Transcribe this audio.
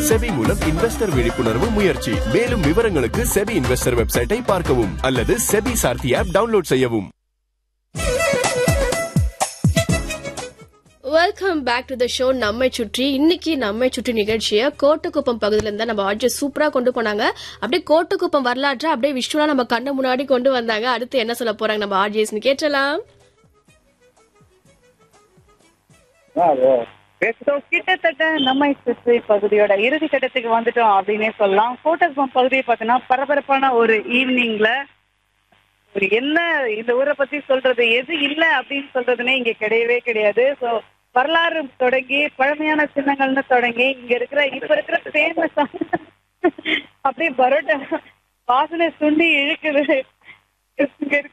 SEBI மூலம் investor விழிப்புணர்வு முயற்சி மேலும் விவரங்களுக்கு செபி இன்வெஸ்டர் வெப்சைட்டை பார்க்கவும் அல்லது செபி சார்த்தி ஆப் டவுன்லோட் செய்யவும் welcome back to the show நம்மை சுற்றி இன்னைக்கு நம்மை சுற்றி நிகழ்ச்சியை கோட்டுக்குப்பம் பகுதியில இருந்தா நம்ம ஆட்சி சூப்பரா கொண்டு போனாங்க அப்படியே கோட்டுக்குப்பம் வரலாற்றை அப்படியே விஷுவலா நம்ம கண்ணு முன்னாடி கொண்டு வந்தாங்க அடுத்து என்ன சொல்ல போறாங்க நம்ம ஆர்ஜிஎஸ்னு கேட்டலாம் So, கிட்டத்தட்ட நம்மை சுற்றி பகுதியோட இறுதி கட்டத்துக்கு வந்துட்டோம் அப்படின்னே சொல்லலாம் கோட்டகுப்பம் பகுதியை பார்த்தீங்கன்னா பரபரப்பான ஒரு ஈவினிங்ல ஒரு என்ன இந்த ஊரை பத்தி சொல்றது எது இல்ல அப்படின்னு சொல்றதுன்னே இங்க கிடையவே கிடையாது சோ வரலாறு தொடங்கி பழமையான சின்னங்கள்னு தொடங்கி இங்க இருக்கிற இப்ப இருக்கிற ஃபேமஸ் அப்படியே பரோட்டா வாசனை சுண்டி இழுக்குது இங்க